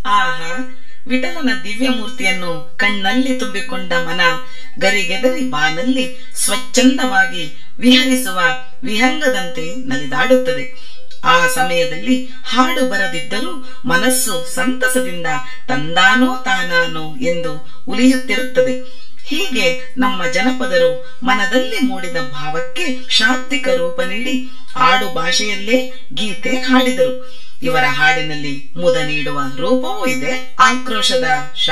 ಆಹಾ ವಿಠಲನ ದಿವ್ಯ ಮೂರ್ತಿಯನ್ನು ಕಣ್ಣಲ್ಲಿ ತುಂಬಿಕೊಂಡ ಮನ ಗರಿಗೆದರಿ ಬಾನಲ್ಲಿ ಸ್ವಚ್ಛಂದವಾಗಿ ವಿಹರಿಸುವ ವಿಹಂಗದಂತೆ ನಲಿದಾಡುತ್ತದೆ ಆ ಸಮಯದಲ್ಲಿ ಹಾಡು ಬರದಿದ್ದರೂ ಮನಸ್ಸು ಸಂತಸದಿಂದ ತಂದಾನೋ ತಾನಾನೋ ಎಂದು ಉಲಿಯುತ್ತಿರುತ್ತದೆ ಹೀಗೆ ನಮ್ಮ ಜನಪದರು ಮನದಲ್ಲಿ ಮೂಡಿದ ಭಾವಕ್ಕೆ ಶಾಬ್ದಿಕ ರೂಪ ನೀಡಿ ಆಡು ಭಾಷೆಯಲ್ಲೇ ಗೀತೆ ಹಾಡಿದರು ಇವರ ಹಾಡಿನಲ್ಲಿ ಮುದ ನೀಡುವ ರೂಪವೂ ಇದೆ ಆಕ್ರೋಶದ